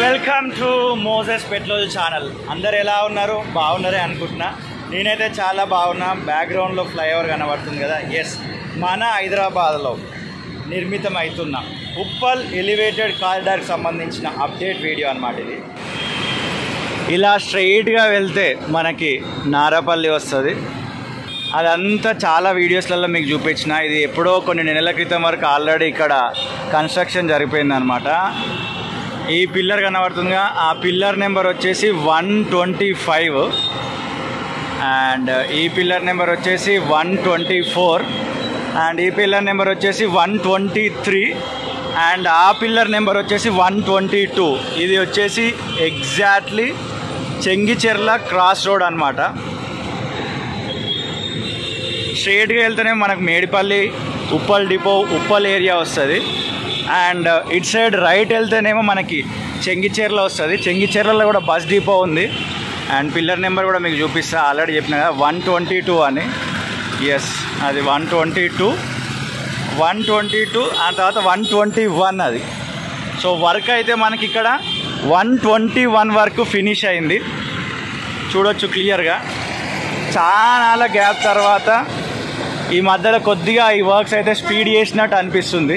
welcome to Moses Petloju channel అందరు ఎలా ఉన్నారు బాగున్నారే అనుకుంటున్నా నేనైతే చాలా బాగున్నా బ్యాక్గ్రౌండ్లో ఫ్లైఓవర్ కనబడుతుంది కదా ఎస్ మన హైదరాబాద్లో నిర్మితం అవుతున్న ఉప్పల్ ఎలివేటెడ్ కారిడార్కి సంబంధించిన అప్డేట్ వీడియో అన్నమాట ఇది ఇలా స్ట్రైట్గా వెళ్తే మనకి నారపల్లి వస్తుంది అదంతా చాలా వీడియోస్లలో మీకు చూపించిన ఇది ఎప్పుడో కొన్ని నెలల క్రితం వరకు ఆల్రెడీ ఇక్కడ కన్స్ట్రక్షన్ జరిగిపోయిందనమాట ఈ పిల్లర్ కనబడుతుందిగా ఆ పిల్లర్ నెంబర్ వచ్చేసి వన్ ట్వంటీ ఫైవ్ అండ్ ఈ పిల్లర్ నెంబర్ వచ్చేసి వన్ ట్వంటీ ఫోర్ అండ్ ఈ పిల్లర్ నెంబర్ వచ్చేసి వన్ ట్వంటీ త్రీ అండ్ ఆ పిల్లర్ నెంబర్ వచ్చేసి వన్ ట్వంటీ టూ ఇది వచ్చేసి ఎగ్జాక్ట్లీ చెంగిచెర్ల క్రాస్ రోడ్ అనమాట స్ట్రేట్గా వెళ్తేనే మనకు మేడిపల్లి ఉప్పల్ డిపో ఉప్పల్ ఏరియా వస్తుంది అండ్ ఇట్ సైడ్ రైట్ వెళ్తేనేమో మనకి చెంగిచెర్ల వస్తుంది చెంగిచెర్లలో కూడా బస్ డిపో ఉంది అండ్ పిల్లర్ నెంబర్ కూడా మీకు చూపిస్తా ఆల్రెడీ చెప్పిన కదా వన్ ట్వంటీ టూ అని ఎస్ అది one twenty two one twenty two ఆ తర్వాత వన్ ట్వంటీ వన్ అది సో వర్క్ అయితే మనకి ఇక్కడ వన్ ట్వంటీ వన్ వరకు ఫినిష్ అయింది చూడొచ్చు క్లియర్గా చాలా గ్యాప్ తర్వాత ఈ మధ్యలో కొద్దిగా ఈ వర్క్స్ అయితే స్పీడ్ చేసినట్టు అనిపిస్తుంది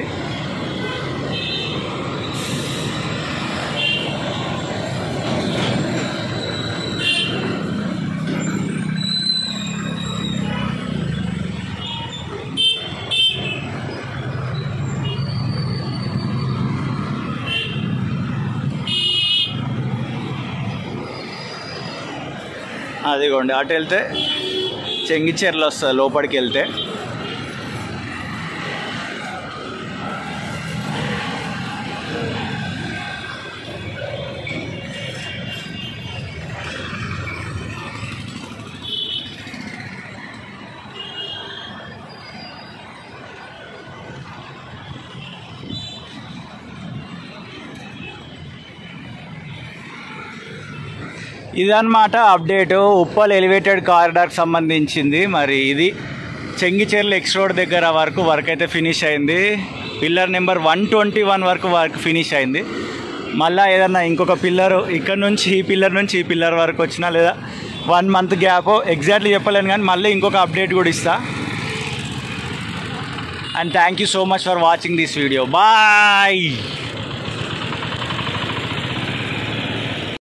అదిగోండి అటు వెళ్తే చెంగిచెర్లు వస్తుంది లోపలికి వెళ్తే ఇదన్నమాట అప్డేట్ ఉప్పల్ ఎలివేటెడ్ కారిడార్కి సంబంధించింది మరి ఇది చెంగిచెర్ల ఎక్స్ రోడ్ దగ్గర వరకు వర్క్ అయితే ఫినిష్ అయింది pillar number one twenty one వరకు వర్క్ ఫినిష్ అయింది మళ్ళీ ఏదన్నా ఇంకొక పిల్లర్ ఇక్కడ నుంచి ఈ పిల్లర్ నుంచి ఈ పిల్లర్ వరకు వచ్చినా లేదా వన్ మంత్ గ్యాప్ ఎగ్జాక్ట్లీ చెప్పలేను కానీ మళ్ళీ ఇంకొక అప్డేట్ కూడా ఇస్తా and thank you so much for watching this video bye